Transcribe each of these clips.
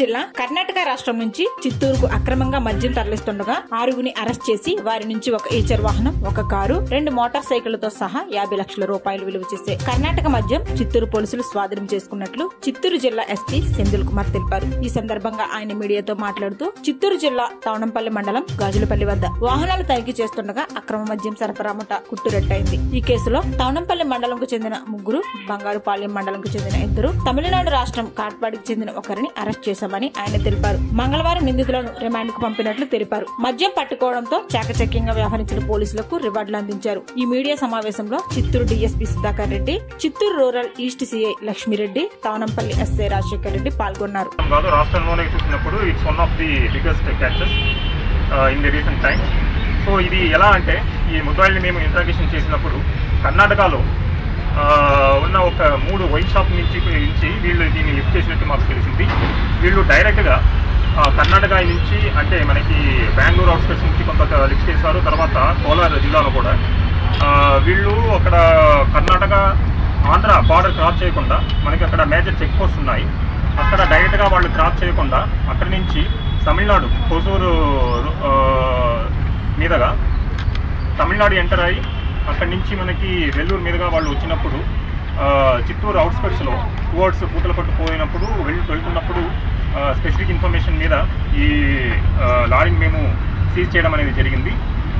జిల్లా కర్ణాటక రాష్ట్రం నుంచి చిత్తూరుకు అక్రమంగా మద్యం తరలిస్తుండగా ఆరుగురిని అరెస్ట్ చేసి వారి నుంచి ఒక ఈచర్ వాహనం ఒక కారు రెండు మోటార్ సైకిళ్లతో సహా యాభై లక్షల రూపాయలు విలువ చేసే కర్ణాటక మద్యం చిత్తూరు పోలీసులు స్వాధీనం చేసుకున్నట్లు చిత్తూరు జిల్లా ఎస్పీ సెంధిల్ కుమార్ తెలిపారు ఈ సందర్భంగా ఆయన మీడియాతో మాట్లాడుతూ చిత్తూరు జిల్లా తవణంపల్లి మండలం గాజులపల్లి వద్ద వాహనాలు తనిఖీ చేస్తుండగా అక్రమ మద్యం సరఫరా ముఠ కుట్టురెట్టయింది ఈ కేసులో తవణంపల్లి మండలంకు చెందిన ముగ్గురు బంగారుపాలెం మండలంకు చెందిన ఇద్దరు తమిళనాడు రాష్ట్రం కాట్పాడికి చెందిన ఒకరిని అరెస్ట్ చేశామని ఆయన తెలిపారు మంగళవారం నిందితులను రిమాండ్ కు పంపినట్లు తెలిపారు మద్యం పట్టుకోవడంతో చాకచక్యంగా వ్యవహరించిన పోలీసులకు రివార్డులు అందించారు ఈ మీడియా సమావేశంలో Chittoor DSP Sudhakar Reddy Chittoor rural east CI Lakshmireddy Thavanampalli SI Rajasekhar Reddy పాల్గొన్నారు కాదు రాష్ట్రంలోనే చూసినప్పుడు it's one of the biggest catches in the recent times so ఇది ఎలా అంటే ఈ ముద్దాయిల్ని మేము ఇంట్రాగేషన్ చేసినప్పుడు కర్ణాటకలో ఆ, ఉన్న ఒక మూడు వైన్ షాప్ నుంచి నుంచి వీళ్ళు దీన్ని లిఫ్ట్ చేసినట్టు మాకు తెలిసింది వీళ్ళు డైరెక్ట్గా ఆ, కర్ణాటక నుంచి అంటే మనకి బెంగళూరు అవుట్స్కట్స్ నుంచి కొంత లిఫ్ట్ చేశారు తర్వాత కోలార్ జిల్లాలో కూడా ఆ, వీళ్ళు అక్కడ కర్ణాటక ఆంధ్ర బార్డర్ క్రాస్ చేయకుండా మనకి అక్కడ మేజర్ చెక్ పోస్ట్ ఉన్నాయి అక్కడ డైరెక్ట్గా వాళ్ళు క్రాస్ చేయకుండా అక్కడి నుంచి తమిళనాడు హొసూరు ఆ, మీదుగా తమిళనాడు ఎంటర్ అయ్యి అక్కడి నుంచి మనకి వెల్లూరు మీదుగా వాళ్ళు వచ్చినప్పుడు ఆ, చిత్తూరు అవుట్స్కట్స్లో టువర్డ్స్ పూతలపట్టు పోయినప్పుడు వెళ్ళి వెళ్తున్నప్పుడు స్పెసిఫిక్ ఇన్ఫర్మేషన్ మీద ఈ ఆ, లారీని మేము సీజ్ చేయడం అనేది జరిగింది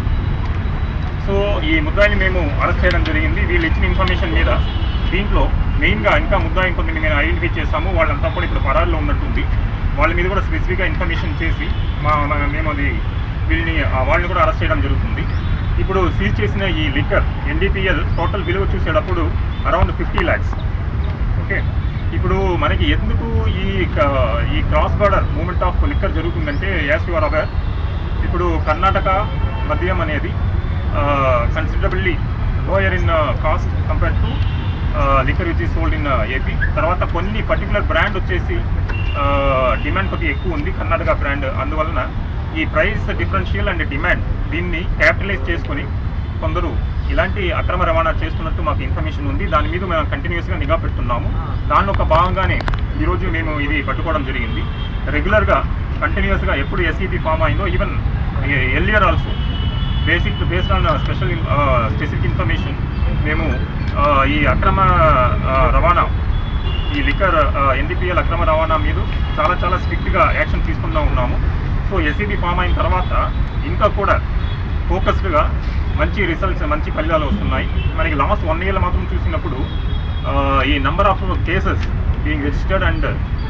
సో ఈ ముద్దాయిని మేము అరెస్ట్ చేయడం జరిగింది వీళ్ళు ఇచ్చిన ఇన్ఫర్మేషన్ మీద దీంట్లో మెయిన్గా ఇంకా ముద్దాయి కొంతమంది మేము ఐడెంటిఫై చేస్తాము వాళ్ళంతా కూడా ఇప్పుడు పరాల్లో ఉన్నట్టుంది వాళ్ళ మీద కూడా స్పెసిఫిక్గా ఇన్ఫర్మేషన్ చేసి మా మా- మేము అది వీళ్ళని ఆ వాళ్ళని కూడా అరెస్ట్ చేయడం జరుగుతుంది ఇప్పుడు సీజ్ చేసిన ఈ లిక్కర్ ఎన్డీపీఎల్ టోటల్ విలువ చూసేటప్పుడు అరౌండ్ ఫిఫ్టీ ల్యాక్స్ ఓకే ఇప్పుడు మనకి ఎందుకు ఈ క- ఈ cross border movement of liquor జరుగుతుందంటే యాస్ యు ఆర్ అవర్ ఇప్పుడు కర్ణాటక మద్యం అనేది considerably lower in cost compare to liquor which is sold in AP తర్వాత కొన్ని పర్టికులర్ బ్రాండ్ వచ్చేసి డిమాండ్ కొద్దిగా ఎక్కువ ఉంది కర్ణాటక బ్రాండ్ అందువలన ఈ ప్రైస్ డిఫరెన్షియల్ అండ్ డిమాండ్ దీన్ని క్యాపిటలైజ్ చేసుకొని కొందరు ఇలాంటి అక్రమ రవాణా చేస్తున్నట్టు మాకు ఇన్ఫర్మేషన్ ఉంది దాని మీద మేము కంటిన్యూస్గా నిఘా పెడుతున్నాము దానిలో ఒక భాగంగానే ఈరోజు మేము ఇది పట్టుకోవడం జరిగింది రెగ్యులర్గా కంటిన్యూస్గా ఎప్పుడు ఎస్ఈబి ఫామ్ అయిందో even earlier also basic based on special specific information మేము ఆ, ఈ అక్రమ ఆ, రవాణా ఈ లిక్కర్ ఎన్డీపీఎల్ అక్రమ రవాణా మీద చాలా చాలా స్ట్రిక్ట్గా యాక్షన్ తీసుకుంటూ ఉన్నాము సో ఎస్ఈబి ఫామ్ అయిన తర్వాత ఇంకా కూడా ఫోకస్డ్గా మంచి రిజల్ట్స్ మంచి ఫలితాలు వస్తున్నాయి మనకి లాస్ట్ వన్ ఇయర్ మాత్రం చూసినప్పుడు ఆ, ఈ number of cases being registered and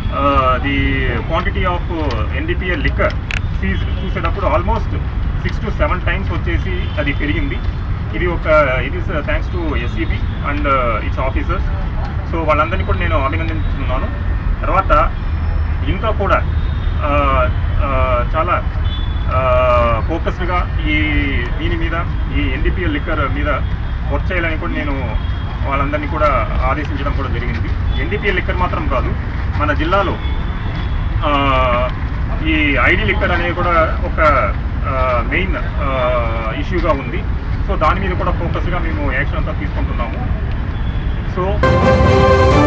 the quantity of NDPL liquor seize చూసేటప్పుడు almost six to seven times వచ్చేసి అది పెరిగింది ఇది ఒక ఇది thanks to SEB and its officers so వాళ్ళందరినీ కూడా నేను అభినందిస్తున్నాను తర్వాత ఇంకా కూడా ఆ, ఆ, చాలా ఫోకస్డ్గా ఈ దీని మీద ఈ ఎన్డీపీఎల్ లిక్కర్ మీద వర్క్ చేయాలని కూడా నేను వాళ్ళందరినీ కూడా ఆదేశించడం కూడా జరిగింది ఎన్డీపీఎల్ లిక్కర్ మాత్రం కాదు మన జిల్లాలో ఆ, ఈ ఐడి లిక్కర్ అనేది కూడా ఒక మెయిన్ ఇష్యూగా ఉంది సో దాని మీద కూడా ఫోకస్గా మేము యాక్షన్ అంతా తీసుకుంటున్నాము సో